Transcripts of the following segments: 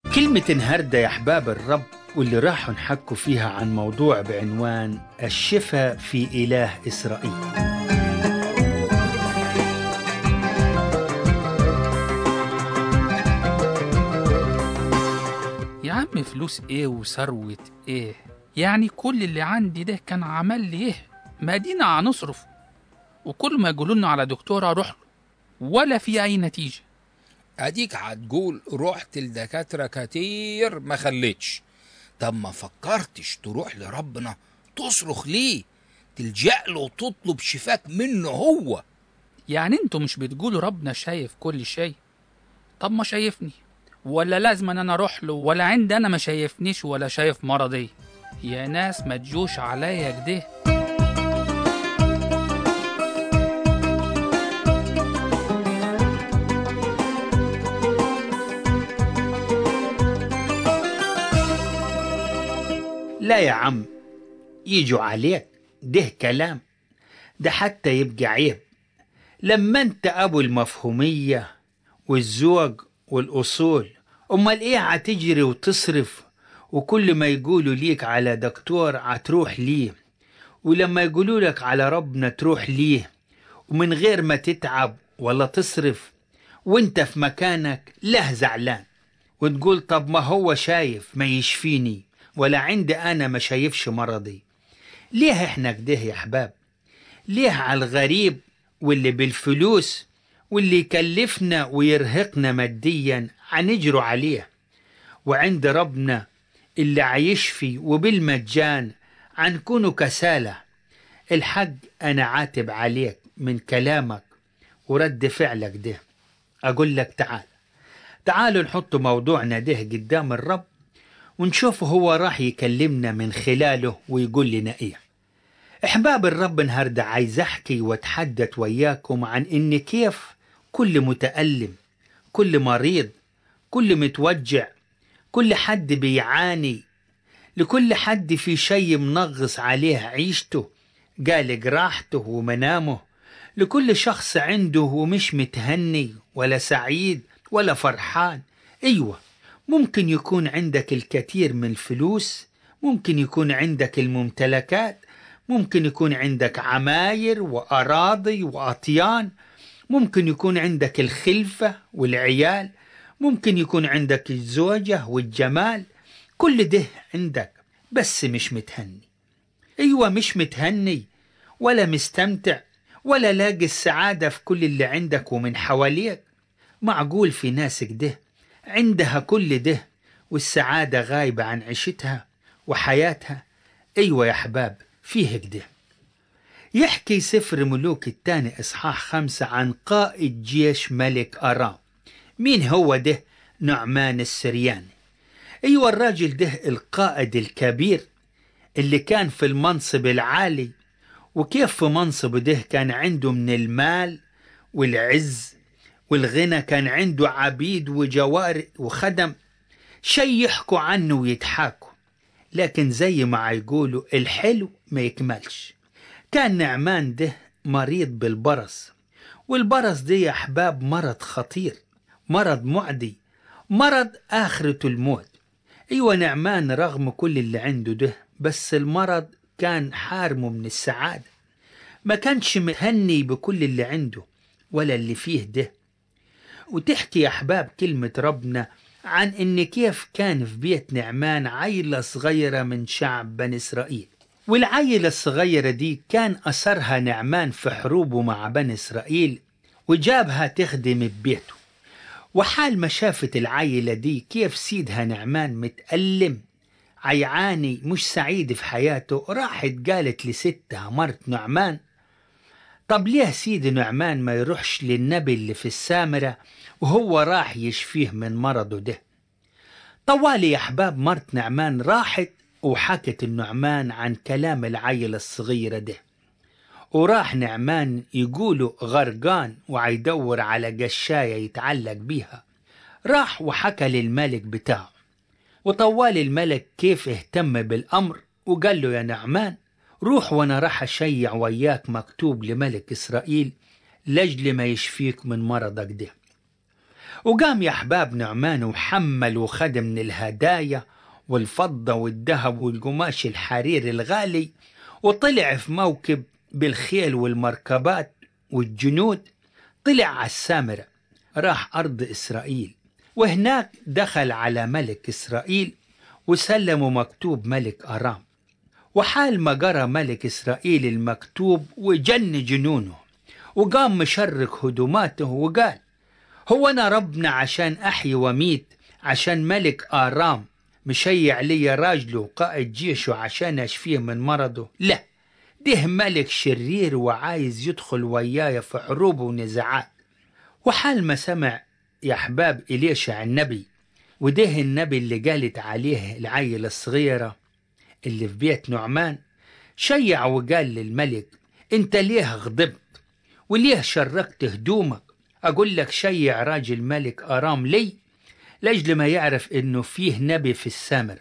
كلمة النهاردة يا أحباب الرب واللي راحوا نحكوا فيها عن موضوع بعنوان الشفاء في إله إسرائيل يا عم فلوس ايه وثروة ايه يعني كل اللي عندي ده كان عمل لي ايه ما دينا هنصرف وكل ما يقولوا لنا على دكتور اروح له ولا في اي نتيجة اديك هتقول رحت لدكاترة كتير ما خليتش طب ما فكرتش تروح لربنا تصرخ ليه تلجأ له وتطلب شفاك منه هو يعني انتوا مش بتقولوا ربنا شايف كل شيء طب ما شايفني ولا لازم ان انا اروح له ولا عندي انا ما شايفنيش ولا شايف مرضي يا ناس ما تجوش عليا كده لا يا عم يجوا عليك ده كلام ده حتى يبقى عيب لما انت ابو المفهومية والزوج والأصول أمال إيه هتجري وتصرف وكل ما يقولوا ليك على دكتور هتروح ليه ولما يقولوا لك على ربنا تروح ليه ومن غير ما تتعب ولا تصرف وانت في مكانك له زعلان وتقول طب ما هو شايف ما يشفيني ولا عندي أنا ما شايفش مرضي ليه احنا كده يا أحباب ليه على الغريب واللي بالفلوس واللي يكلفنا ويرهقنا ماديا هنجروا عليه وعند ربنا اللي عيشفي وبالمجان عنكونوا كسالة الحق أنا عاتب عليك من كلامك ورد فعلك ده أقول لك تعال تعالوا نحط موضوعنا ده قدام الرب ونشوف هو راح يكلمنا من خلاله ويقول لنا ايه احباب الرب النهارده عايز احكي واتحدث وياكم عن ان كيف كل متألم كل مريض كل متوجع كل حد بيعاني لكل حد في شيء منغص عليه عيشته قالق راحته ومنامه لكل شخص عنده ومش متهني ولا سعيد ولا فرحان ايوه ممكن يكون عندك الكثير من الفلوس ممكن يكون عندك الممتلكات ممكن يكون عندك عماير وأراضي وأطيان ممكن يكون عندك الخلفة والعيال ممكن يكون عندك الزوجة والجمال كل ده عندك بس مش متهني أيوة مش متهني ولا مستمتع ولا لاقي السعادة في كل اللي عندك ومن حواليك معقول في ناس كده عندها كل ده والسعادة غايبة عن عيشتها وحياتها أيوة يا أحباب فيه كده يحكي سفر ملوك الثاني إصحاح خمسة عن قائد جيش ملك أرام مين هو ده نعمان السرياني أيوة الراجل ده القائد الكبير اللي كان في المنصب العالي وكيف في منصبه ده كان عنده من المال والعز والغنى كان عنده عبيد وجواري وخدم شي يحكوا عنه ويضحكوا لكن زي ما يقولوا الحلو ما يكملش كان نعمان ده مريض بالبرص والبرص دي يا أحباب مرض خطير مرض معدي مرض آخرته الموت أيوة نعمان رغم كل اللي عنده ده بس المرض كان حارمه من السعادة ما كانش مهني بكل اللي عنده ولا اللي فيه ده وتحكي يا أحباب كلمة ربنا عن إن كيف كان في بيت نعمان عيلة صغيرة من شعب بني إسرائيل والعيلة الصغيرة دي كان أثرها نعمان في حروبه مع بني إسرائيل وجابها تخدم ببيته وحال ما شافت العيلة دي كيف سيدها نعمان متألم عيعاني مش سعيد في حياته راحت قالت لستها مرت نعمان طب ليه سيد نعمان ما يروحش للنبي اللي في السامرة وهو راح يشفيه من مرضه ده طوالي يا أحباب مرت نعمان راحت وحكت النعمان عن كلام العيلة الصغيرة ده وراح نعمان يقولوا غرقان وعيدور على قشاية يتعلق بيها راح وحكى للملك بتاعه وطوال الملك كيف اهتم بالأمر وقال له يا نعمان روح وانا راح اشيع وياك مكتوب لملك اسرائيل لاجل ما يشفيك من مرضك ده وقام يا أحباب نعمان وحمل وخد من الهدايا والفضة والذهب والقماش الحرير الغالي وطلع في موكب بالخيل والمركبات والجنود طلع على السامرة راح أرض إسرائيل وهناك دخل على ملك إسرائيل وسلموا مكتوب ملك أرام وحال ما قرأ ملك إسرائيل المكتوب وجن جنونه وقام مشرك هدوماته وقال هو أنا ربنا عشان أحيي وميت عشان ملك آرام مشيع لي راجله وقائد جيشه عشان أشفيه من مرضه لا ده ملك شرير وعايز يدخل وياي في حروب ونزاعات وحال ما سمع يا أحباب إليشع النبي وده النبي اللي قالت عليه العيل الصغيرة اللي في بيت نعمان شيع وقال للملك انت ليه غضبت وليه شركت هدومك أقول لك شيع راجل ملك أرام لي لأجل ما يعرف إنه فيه نبي في السامرة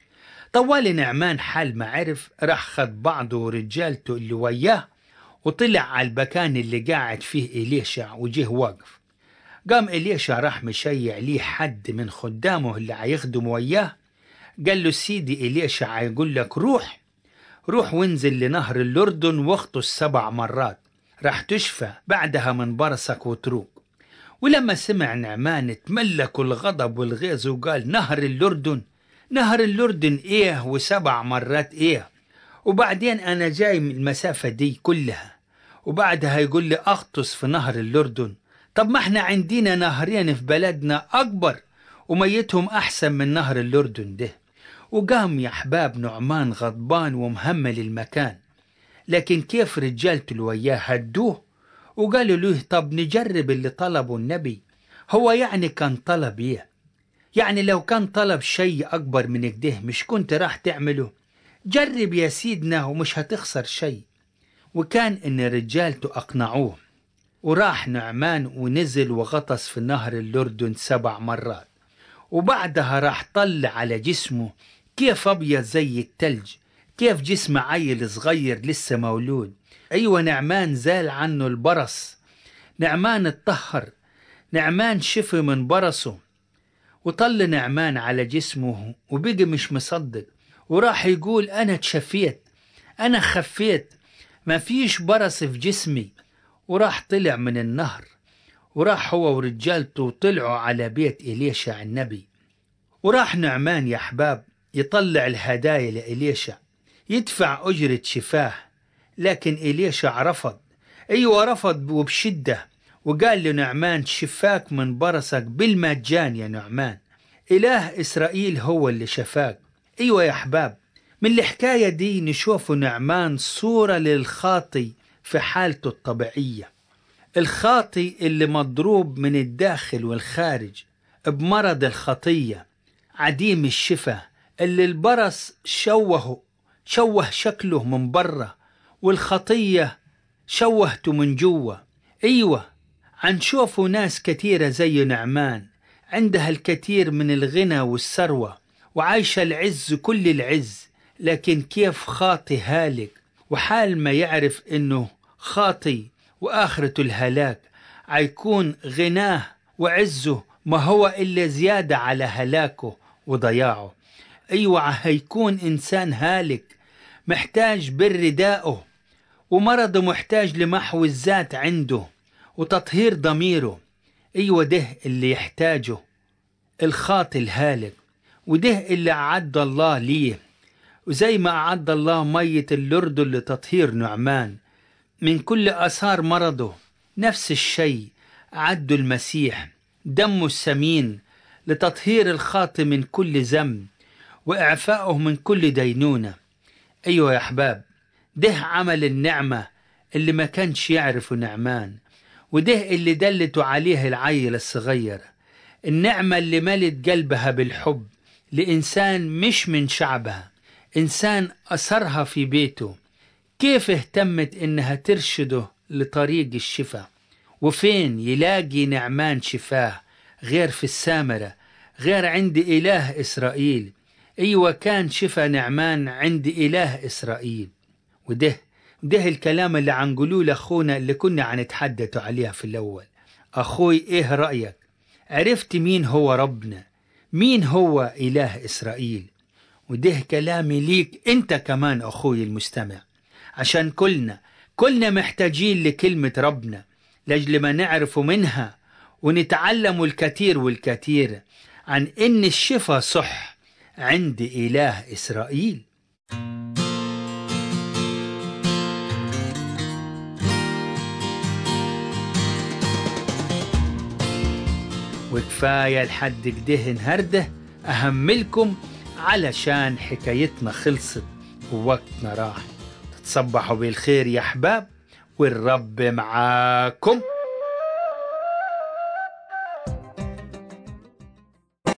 طوال نعمان حال ما عرف راح خد بعضه ورجالته اللي وياه وطلع على المكان اللي قاعد فيه إليشع وجه واقف قام إليشع راح مشيع ليه حد من خدامه اللي هيخدم وياه قال له سيدي إليشع يقول لك روح روح وانزل لنهر الأردن واغطس سبع مرات راح تشفى بعدها من برصك وتروق ولما سمع نعمان تملكوا الغضب والغيظ وقال نهر الأردن نهر الأردن إيه وسبع مرات إيه وبعدين أنا جاي من المسافة دي كلها وبعدها يقول لي أغطس في نهر الأردن طب ما احنا عندنا نهرين في بلدنا أكبر وميتهم أحسن من نهر الأردن ده وقام يا أحباب نعمان غضبان ومهمل المكان لكن كيف رجالته اللي وياه هدوه وقالوا له طب نجرب اللي طلبه النبي هو يعني كان طلب ايه يعني لو كان طلب شيء أكبر من كده مش كنت راح تعمله جرب يا سيدنا ومش هتخسر شيء وكان إن رجالته أقنعوه وراح نعمان ونزل وغطس في نهر الأردن سبع مرات وبعدها راح طلع على جسمه كيف أبيض زي التلج كيف جسم عيل صغير لسه مولود أيوة نعمان زال عنه البرص نعمان اتطهر نعمان شفي من برصه وطل نعمان على جسمه وبقي مش مصدق وراح يقول أنا اتشفيت أنا خفيت ما فيش برص في جسمي وراح طلع من النهر وراح هو ورجالته وطلعوا على بيت إليشع النبي وراح نعمان يا أحباب يطلع الهدايا لإليشع يدفع أجرة شفاه لكن إليشع رفض أيوة رفض وبشدة وقال لنعمان شفاك من برصك بالمجان يا نعمان إله إسرائيل هو اللي شفاك أيوة يا أحباب من الحكاية دي نشوف نعمان صورة للخاطي في حالته الطبيعية الخاطي اللي مضروب من الداخل والخارج بمرض الخطية عديم الشفا اللي البرص شوهه شوه شكله من برا والخطية شوهته من جوا أيوة عنشوفوا ناس كثيرة زي نعمان عندها الكثير من الغنى والثروة وعايشة العز كل العز لكن كيف خاطي هالك وحال ما يعرف انه خاطي واخرته الهلاك عيكون غناه وعزه ما هو الا زيادة على هلاكه وضياعه ايوه هيكون انسان هالك محتاج بردائه ومرضه محتاج لمحو الذات عنده وتطهير ضميره ايوه ده اللي يحتاجه الخاطي الهالك وده اللي أعد الله ليه وزي ما أعد الله مية الأردن لتطهير نعمان من كل آثار مرضه نفس الشيء أعد المسيح دمه السمين لتطهير الخاطي من كل ذنب وإعفائه من كل دينونة أيوة يا أحباب ده عمل النعمة اللي ما كانش يعرفه نعمان وده اللي دلته عليه العيل الصغير النعمة اللي ملت قلبها بالحب لإنسان مش من شعبها إنسان أثرها في بيته كيف اهتمت إنها ترشده لطريق الشفاء وفين يلاقي نعمان شفاه غير في السامرة غير عند إله إسرائيل أيوة كان شفا نعمان عند إله إسرائيل وده ده الكلام اللي عنقولوه لأخونا اللي كنا عنتحدثوا عليها في الأول أخوي إيه رأيك عرفت مين هو ربنا مين هو إله إسرائيل وده كلامي ليك انت كمان أخوي المستمع عشان كلنا كلنا محتاجين لكلمة ربنا لأجل ما نعرف منها ونتعلم الكثير والكثير عن إن الشفا صح عند إله إسرائيل وكفاية لحد كده النهاردة أهملكم علشان حكايتنا خلصت ووقتنا راح تتصبحوا بالخير يا أحباب والرب معاكم